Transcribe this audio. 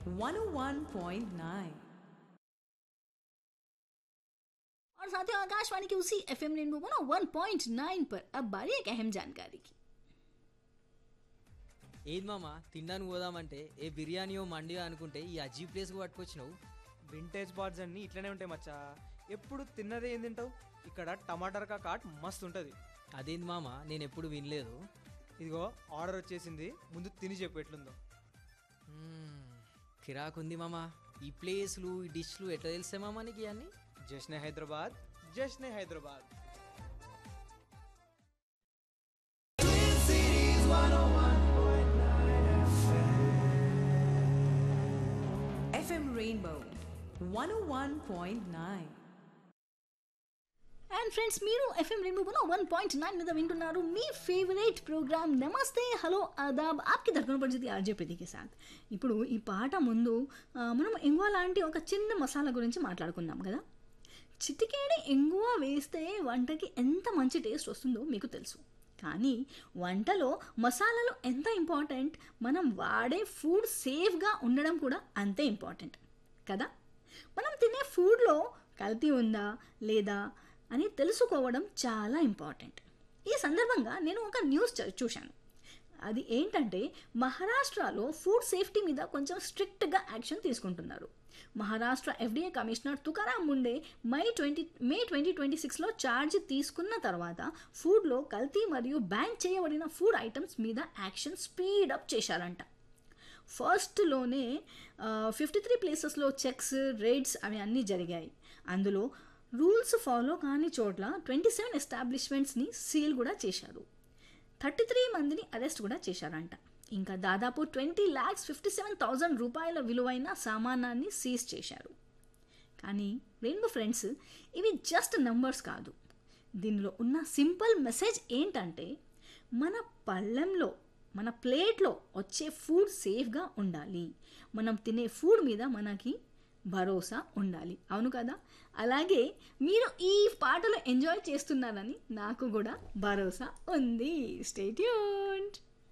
101.9. और साथियों आकाशवाणी की उसी एफ एम रेनबो ना वन पॉइंट नाइन पर अब बारी एक अहम जानकारी की ఏది మామ తినడానికి పోదామంటే ఏ బిర్యానీయో మండియో అనుకుంటే ఈ అజీబ్ ప్లేస్కి పట్టుకొచ్చినావు వింటేజ్ బార్డ్స్ అన్ని ఇట్లనే ఉంటాయి మచ్చా ఎప్పుడు తిన్నదే ఏం తింటావు ఇక్కడ టమాటర్ కాట్ మస్తు ఉంటుంది అదేంది మామ నేను ఎప్పుడు వినలేదు ఇదిగో ఆర్డర్ వచ్చేసింది ముందు తిని చెప్పు ఎట్లుందో మ్మ్, కిరాకుంది మామ ఈ ప్లేస్లు ఈ డిష్లు ఎట్లా తెలిసే మామ నీకు ఇవన్నీ జశ్నే హైదరాబాద్ జశ్నే Hyderabad FM Rainbow 101.9. And friends మీరు FM rainbow one point nine మీద వింటున్నారు మీ ఫేవరెట్ ప్రోగ్రామ్ నమస్తే హలో ఆదాబ్ ఆప్కి దర్పణ పరిస్థితి ఆర్జే ప్రతికి సాత్ ఇప్పుడు ఈ పాట ముందు ఆ, మనం ఎంగువ లాంటి ఒక చిన్న మసాలా గురించి మాట్లాడుకున్నాం కదా చిటికేడి ఎంగువ వేస్తే వంటకి ఎంత మంచి టేస్ట్ వస్తుందో మీకు తెలుసు కానీ వంటలో మసాలాలు ఎంత ఇంపార్టెంట్ మనం వాడే ఫుడ్ సేఫ్గా ఉండడం కూడా అంతే ఇంపార్టెంట్ కదా మనం తినే ఫుడ్లో కల్తీ ఉందా లేదా అని తెలుసుకోవడం చాలా ఇంపార్టెంట్ ఈ సందర్భంగా నేను ఒక న్యూస్ చ- చూశాను అది ఏంటంటే మహారాష్ట్రలో ఫుడ్ సేఫ్టీ మీద కొంచెం స్ట్రిక్ట్గా యాక్షన్ తీసుకుంటున్నారు Maharashtra FDA commissioner Tukaram Munde May twenty May twenty twenty సిక్స్లో ఛార్జ్ తీసుకున్న తర్వాత ఫుడ్లో కల్తీ మరియు బ్యాన్ చేయబడిన ఫుడ్ ఐటమ్స్ మీద యాక్షన్ స్పీడప్ చేశారంట ఫస్ట్లోనే ఫిఫ్టీ త్రీ ప్లేసెస్లో చెక్స్ రేట్స్ అవి అన్నీ జరిగాయి అందులో రూల్స్ ఫాలో కాని చోట్ల ట్వంటీ సెవెన్ ఎస్టాబ్లిష్మెంట్స్ని సీల్ కూడా చేశారు థర్టీ త్రీ మందిని అరెస్ట్ కూడా చేశారంట ఇంకా దాదాపు twenty lakhs fifty seven thousand రూపాయల విలువైన సామానాన్ని సీజ్ చేశారు కానీ రెయిన్బో ఫ్రెండ్స్ ఇవి జస్ట్ నంబర్స్ కాదు దీనిలో ఉన్న సింపుల్ మెసేజ్ ఏంటంటే మన పళ్ళెంలో మన ప్లేట్లో వచ్చే ఫుడ్ సేఫ్గా ఉండాలి మనం తినే ఫుడ్ మీద మనకి భరోసా ఉండాలి అవును కదా అలాగే మీరు ఈ పాటలు ఎంజాయ్ చేస్తున్నారని నాకు కూడా భరోసా ఉంది స్టేట్యూన్డ్